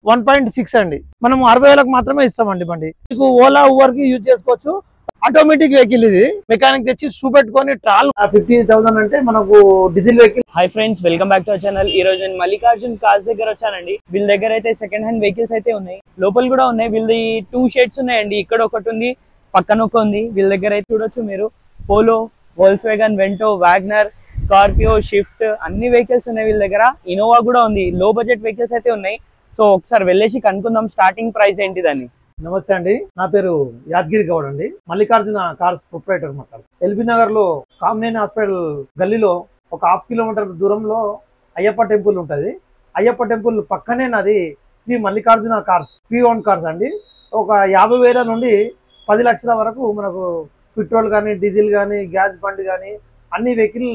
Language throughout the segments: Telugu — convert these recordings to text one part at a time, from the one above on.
వన్ పాయింట్ సిక్స్ అండి మనం అరవై వేలకు మాత్రమే ఇస్తామండి బండి మీకు ఓలా ఊబర్ కి యూజ్ చేసుకోవచ్చు ఆటోమేటిక్ వెహికల్ ఇది మెకానిక్ తెచ్చి చూపెట్టుకొని ట్రాల్ ఫిఫ్టీ థౌసండ్ అంటే మనకు diesel vehicle hi friends welcome back to our channel ఈ రోజు నేను మల్లికార్జున్ కార్స్ దగ్గర వచ్చానండి వీళ్ళ దగ్గర అయితే సెకండ్ హ్యాండ్ వెహికల్స్ అయితే ఉన్నాయి లోపల కూడా ఉన్నాయి వీళ్ళది టూ షేడ్స్ ఉన్నాయండి ఇక్కడ ఒకటి ఉంది పక్కన ఒక ఉంది వీళ్ళ దగ్గర అయితే చూడొచ్చు మీరు Polo Volkswagen Vento Wagon R Scorpio Swift అన్ని వెహికల్స్ ఉన్నాయి వీళ్ళ దగ్గర ఇనోవా కూడా ఉంది లో బడ్జెట్ వెహికల్స్ అయితే ఉన్నాయి సో ఒకసారి వెళ్ళేసి కనుక్కుందాం స్టార్టింగ్ ప్రైస్ ఏంటి దాన్ని నమస్తే అండి నా పేరు యాదగిరి గౌడ్ అండి మల్లికార్జున కార్స్ ప్రొపరేటర్ మాట ఎల్బీ నగర్ లో కామినేని హాస్పిటల్ గల్లీలో ఒక హాఫ్ కిలోమీటర్ దూరంలో అయ్యప్ప టెంపుల్ ఉంటది అయ్యప్ప టెంపుల్ పక్కనే నాది Shri Mallikarjuna cars preowned cars అండి ఒక యాభై వేల నుండి పది లక్షల వరకు మనకు పెట్రోల్ కానీ డీజిల్ కానీ గ్యాస్ బండి కానీ అన్ని వెహికల్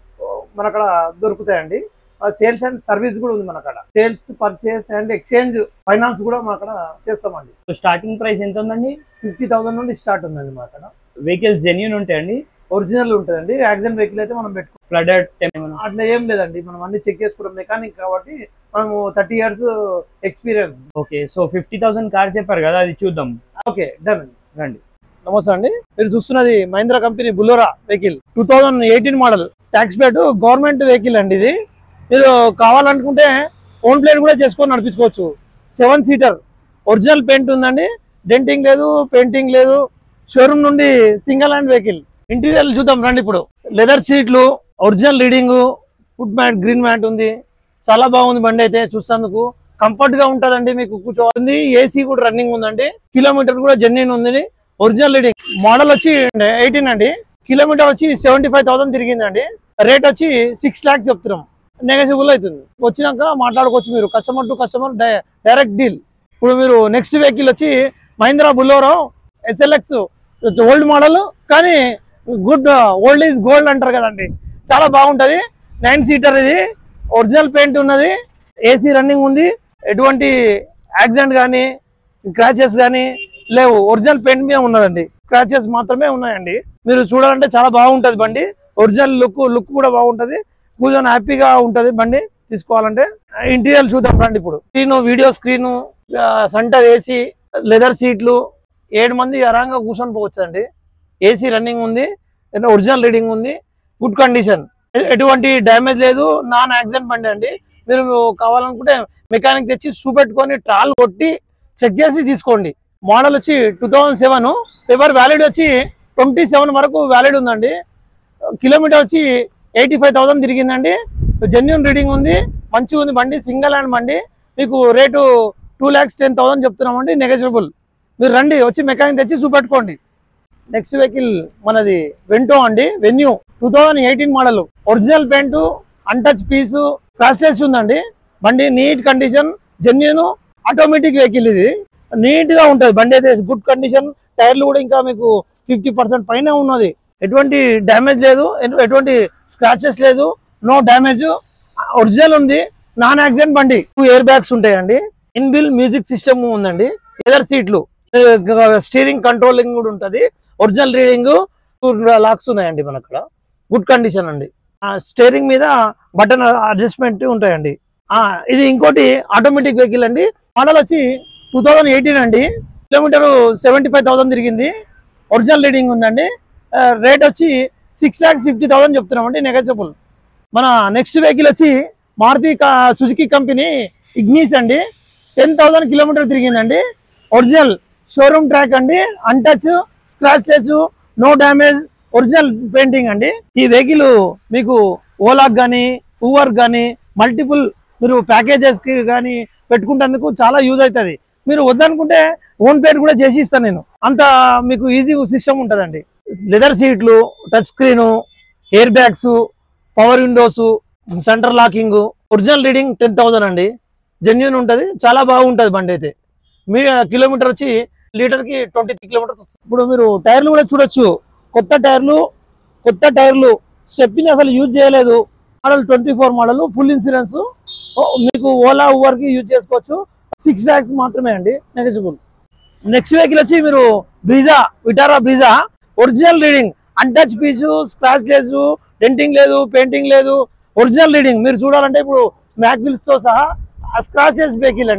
మన అక్కడ దొరుకుతాయండి సేల్స్ అండ్ సర్వీస్ కూడా ఉంది మన అక్కడ sales purchase and exchange finance కూడా మన అక్కడ చేస్తామండి సో స్టార్టింగ్ ప్రైస్ ఎంత ఉందండి ఫిఫ్టీ థౌసండ్ నుండి స్టార్ట్ ఉందండి మా అక్కడ వెహికల్స్ జెన్యున్ ఉంటాయండి ఒరిజినల్ ఉంటుందండి యాక్సిడెంట్ వెహికల్ అయితే మనం పెట్టుకో ఫ్లడెడ్ అట్లా ఏం లేదండి మనం అన్ని చెక్ చేసుకుంటాం మెకానిక్ కాబట్టి మనము thirty years experience okay so fifty thousand car చెప్పారు కదా అది చూద్దాం ఓకే డన్ రండి నమస్తే అండి మీరు చూస్తున్నది Mahindra company Bolero vehicle two thousand eighteen model tax plate government vehicle అండి ఇది మీరు కావాలనుకుంటే ఓన్ ప్లేట్ కూడా చేసుకొని నడిపించుకోవచ్చు సెవెన్ సీటర్ ఒరిజినల్ పెయింట్ ఉందండి డెంటింగ్ లేదు పెయింటింగ్ లేదు షోరూమ్ నుండి సింగిల్ హ్యాండ్ వెహికల్ ఇంటీరియర్ చూద్దాం రండి ఇప్పుడు లెదర్ సీట్లు original reading foot mat green mat ఉంది చాలా బాగుంది బండి అయితే చూసేందుకు కంఫర్ట్ గా ఉంటదండి మీకు కూర్చోవాలి ఏసీ కూడా రన్నింగ్ ఉందండి కిలోమీటర్ కూడా జెన్యున్ ఉంది ఒరిజినల్ రీడింగ్ మోడల్ వచ్చి ఎయిటీన్ అండి కిలోమీటర్ వచ్చి సెవెంటీ ఫైవ్ థౌసండ్ తిరిగిందండి రేట్ వచ్చి సిక్స్ ల్యాక్స్ చెప్తున్నాం నెగోషియబుల్ అవుతుంది వచ్చినాక మాట్లాడుకోవచ్చు మీరు customer to customer direct deal ఇప్పుడు మీరు నెక్స్ట్ వెహికల్ వచ్చి Mahindra Bolero SLX old model కానీ గుడ్ ఓల్డ్ ఈజ్ గోల్డ్ అంటారు కదండి చాలా బాగుంటది నైన్ సీటర్ ఇది ఒరిజినల్ పెయింట్ ఉన్నది ఏసీ రన్నింగ్ ఉంది ఎటువంటి యాక్సిడెంట్ కానీ క్రాచెస్ కానీ లేవు ఒరిజినల్ పెయింట్ మీద ఉన్నదండి స్క్రాచెస్ మాత్రమే ఉన్నాయండి మీరు చూడాలంటే చాలా బాగుంటది బండి ఒరిజినల్ లుక్ లుక్ కూడా బాగుంటది కూర్చొని హ్యాపీగా ఉంటది బండి తీసుకోవాలంటే ఇంటీరియర్ చూద్దాం రండి ఇప్పుడు screen video screen centre AC leather సీట్లు ఏడు మంది ఆరాంగా కూర్చొని పోవచ్చు అండి ఏసీ రన్నింగ్ ఉంది ఒరిజినల్ రీడింగ్ ఉంది గుడ్ కండిషన్ ఎటువంటి డ్యామేజ్ లేదు నాన్ యాక్సిడెంట్ బండి అండి మీరు కావాలనుకుంటే మెకానిక్ తెచ్చి చూపెట్టుకొని ట్రాల్ కొట్టి చెక్ చేసి తీసుకోండి మోడల్ వచ్చి two thousand seven paper valid వచ్చి ట్వంటీ సెవెన్ వరకు వ్యాలిడ్ ఉందండి కిలోమీటర్ వచ్చి ఎయిటీ ఫైవ్ థౌసండ్ తిరిగిందండి జెన్యున్ రీడింగ్ ఉంది మంచిగా ఉంది బండి సింగిల్ హ్యాండ్ బండి మీకు rate two lakhs ten thousand చెప్తున్నామండి నెగోషియబుల్ మీరు రండి వచ్చి మెకానిక్ తెచ్చి చూపెట్టుకోండి నెక్స్ట్ వెహికల్ మనది వెంటో అండి Venue two thousand eighteen model original paint untouch piece scratchless ఉందండి బండి neat condition genuine automatic vehicle ఇది నీట్ గా ఉంటుంది బండి అయితే గుడ్ కండిషన్ టైర్లు కూడా ఇంకా మీకు ఫిఫ్టీ పర్సెంట్ పైన ఉన్నది ఎటువంటి డ్యామేజ్ లేదు ఎటు- ఎటువంటి స్క్రాచెస్ లేదు నో డ్యామేజ్ ఒరిజినల్ ఉంది నాన్ యాక్సిడెంట్ బండి టూ ఎయిర్ బ్యాగ్స్ ఉంటాయండి ఇన్బిల్ మ్యూజిక్ సిస్టమ్ ఉందండి ఎదర్ సీట్లు స్టీరింగ్ కంట్రోలింగ్ కూడా ఉంటుంది ఒరిజినల్ రీడింగ్ లాక్స్ ఉన్నాయండి మన అక్కడ గుడ్ కండిషన్ అండి స్టీరింగ్ మీద బటన్ అడ్జస్ట్మెంట్ ఉంటాయండి ఆ, ఇది ఇంకోటి ఆటోమేటిక్ వెహికల్ అండి మోడల్ వచ్చి టూ థౌజండ్ ఎయిటీన్ అండి కిలోమీటర్ సెవెంటీ ఫైవ్ థౌసండ్ తిరిగింది ఒరిజినల్ రీడింగ్ ఉందండి రేట్ వచ్చి సిక్స్ ల్యాక్స్ ఫిఫ్టీ థౌసండ్ చెప్తున్నామండి నెగోషియబుల్ మన నెక్స్ట్ వెహికల్ వచ్చి మారుతి సుజుకి కంపెనీ ఇగ్నీస్ అండి టెన్ థౌసండ్ కిలోమీటర్ తిరిగిందండి ఒరిజినల్ షోరూమ్ ట్రాక్ అండి untouch scratchless no damage original painting అండి ఈ వెహికల్ మీకు ఓలాక్ కానీ ఊవర్ కానీ మల్టిపుల్ మీరు ప్యాకేజెస్ కి కానీ పెట్టుకుంటేందుకు చాలా యూజ్ అవుతుంది మీరు వద్దనుకుంటే ఓన్ పేరు కూడా చేసి ఇస్తాను నేను అంత మీకు ఈజీ సిస్టమ్ ఉంటుందండి లెదర్ సీట్లు touch screen air bags power windows centre locking original reading ten thousand అండి జెన్యున్ ఉంటుంది చాలా బాగుంటుంది బండి అయితే మీ కిలోమీటర్ వచ్చి లీటర్ కి ట్వంటీ కిలోమీటర్స్ ఇప్పుడు మీరు టైర్లు కూడా చూడొచ్చు కొత్త టైర్లు కొత్త టైర్లు స్టెప్ని అసలు యూజ్ చేయలేదు model twenty four model full insurance మీకు ఓలా ఊబర్ కి యూజ్ చేసుకోవచ్చు సిక్స్ ల్యాక్స్ మాత్రమే అండి నెగజిబుల్ నెక్స్ట్ వెహికల్ వచ్చి మీరు Brezza Vitara Brezza original reading untouch piece scratch లేదు డెంటింగ్ లేదు పెయింటింగ్ లేదు ఒరిజినల్ రీడింగ్ మీరు చూడాలంటే ఇప్పుడు మ్యాక్ వీల్స్ తో సహా స్క్రాచెస్ వెహికల్ అండి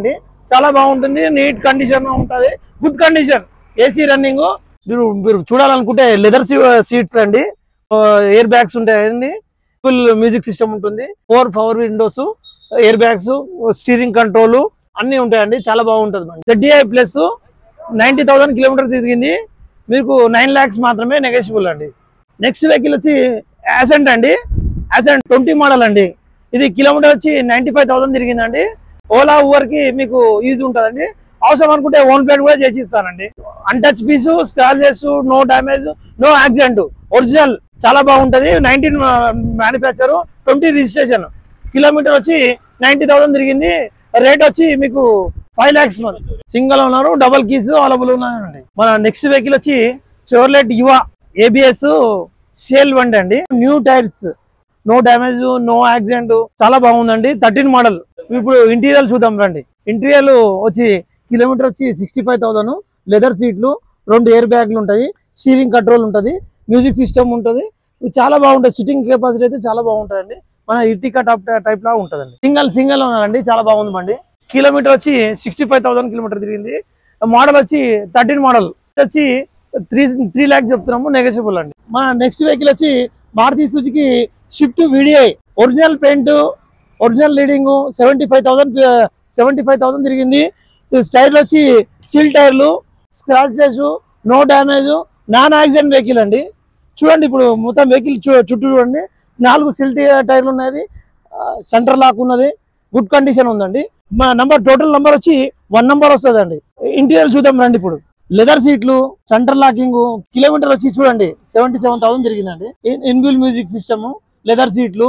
చాలా బాగుంటుంది నీట్ కండిషన్ ఉంటుంది గుడ్ కండిషన్ ఏసీ రన్నింగ్ మీరు మీరు చూడాలనుకుంటే లెదర్ సీట్స్ అండి ఎయిర్ బ్యాగ్స్ ఉంటాయండి ఫుల్ మ్యూజిక్ సిస్టమ్ ఉంటుంది four power windows air bags steering control అన్ని ఉంటాయండి చాలా బాగుంటుంది ZDI plus ninety thousand kilometre తిరిగింది మీకు నైన్ ల్యాక్స్ మాత్రమే నెగోషియబుల్ అండి నెక్స్ట్ వెహికల్ వచ్చి యాసెంట్ అండి యాసెంట్ ట్వంటీ మోడల్ అండి ఇది కిలోమీటర్ వచ్చి నైన్టీ ఫైవ్ థౌసండ్ తిరిగిందండి ఓలా ఊబర్ కి మీకు యూజ్ ఉంటుందండి అవసరం అనుకుంటే ఓన్ ప్లేట్ కూడా చేసి ఇస్తానండి untouch piece scratches no damage no accident original చాలా బాగుంటది nineteen manufacture twenty registration kilometre వచ్చి నైన్టీ థౌసండ్ తిరిగింది రేట్ వచ్చి మీకు ఫైవ్ ల్యాక్స్ సింగిల్ ఉన్నారు డబల్ కీస్ అవైలబుల్ ఉన్నాయండి మన నెక్స్ట్ వెహికల్ వచ్చి చోర్లెట్ యువ ఏబిఎస్ సేల్ బండి అండి new tyres no damage no accident చాలా బాగుందండి థర్టీన్ మోడల్ ఇప్పుడు ఇంటీరియర్ చూద్దాం రండి ఇంటీరియర్ వచ్చి కిలోమీటర్ వచ్చి సిక్స్టీ ఫైవ్ థౌసండ్ లెదర్ సీట్లు రెండు ఎయిర్ బ్యాగ్లు ఉంటాయి స్టీరింగ్ కంట్రోల్ ఉంటుంది మ్యూజిక్ సిస్టమ్ ఉంటుంది ఇవి చాలా బాగుంటుంది సిట్టింగ్ కెపాసిటీ అయితే చాలా బాగుంటుందండి మన ఇర్టికా టాప్ టైప్ లా ఉంటుందండి సింగల్ సింగల్ ఉన్నారండి చాలా బాగుంది బండి కిలోమీటర్ వచ్చి సిక్స్టీ ఫైవ్ థౌసండ్ కిలోమీటర్ తిరిగింది మోడల్ వచ్చి థర్టీన్ మోడల్ వచ్చి త్రీ త్రీ ల్యాక్స్ చెప్తున్నాము నెగోషియబుల్ అండి మన నెక్స్ట్ వెహికల్ వచ్చి Maruti Suzuki Swift VDI original paint original reading seventy five thousand seventy five thousand తిరిగింది టైర్లు వచ్చి సీల్ టైర్లు scratches no damage non accident vehicle అండి చూడండి ఇప్పుడు మొత్తం వెహికల్ చుట్టూ చూడండి నాలుగు సిల్ టైర్లు ఉన్నది సెంటర్ లాక్ ఉన్నది గుడ్ కండిషన్ ఉందండి మా నంబర్ టోటల్ నంబర్ వచ్చి వన్ నంబర్ వస్తుంది అండి ఇంటీరియర్ చూద్దాం రండి ఇప్పుడు లెదర్ సీట్లు సెంటర్ లాకింగ్ కిలోమీటర్ వచ్చి చూడండి సెవెంటీ సెవెన్ థౌసండ్ తిరిగిందండి ఇన్బిల్ మ్యూజిక్ సిస్టమ్ లెదర్ సీట్లు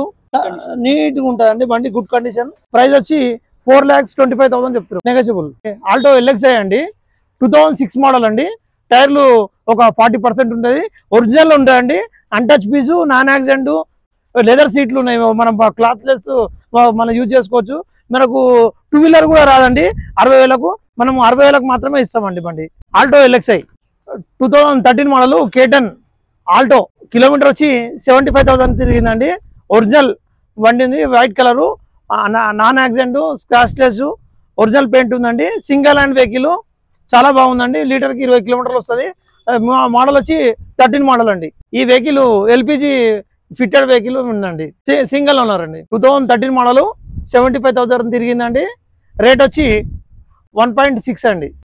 నీట్ గా ఉంటుందండి బండి గుడ్ కండిషన్ ప్రైస్ వచ్చి four lakhs twenty five thousand చెప్తారు నెగోషియబుల్ ఆల్టో ఎల్ఎక్స్ఐ అండి టూ థౌసండ్ సిక్స్ మోడల్ అండి టైర్లు ఒక ఫార్టీ పర్సెంట్ ఉంటుంది ఒరిజినల్ ఉంటాయండి untouch piece non accident leather సీట్లు ఉన్నాయి మనం క్లాత్ లెస్ మనం యూజ్ చేసుకోవచ్చు మనకు టూ వీలర్ కూడా రాదండి అరవై వేలకు మనం అరవై వేలకు మాత్రమే ఇస్తామండి బండి Alto LXI two thousand thirteen model కేటన్ ఆల్టో కిలోమీటర్ వచ్చి సెవెంటీ ఫైవ్ థౌసండ్ తిరిగిందండి ఒరిజినల్ బండి ఉంది white colour non accident scratchless original paint ఉందండి సింగిల్ హ్యాండ్ వెహికల్ చాలా బాగుందండి లీటర్కి ఇరవై కిలోమీటర్లు వస్తుంది మోడల్ వచ్చి థర్టీన్ మోడల్ అండి ఈ వెహికల్ ఎల్పిజి ఫిట్టెడ్ వెహికల్ ఉందండి సింగిల్ ఉన్నారండి two thousand thirteen model seventy five thousand తిరిగిందండి రేట్ వచ్చి వన్ పాయింట్ సిక్స్ అండి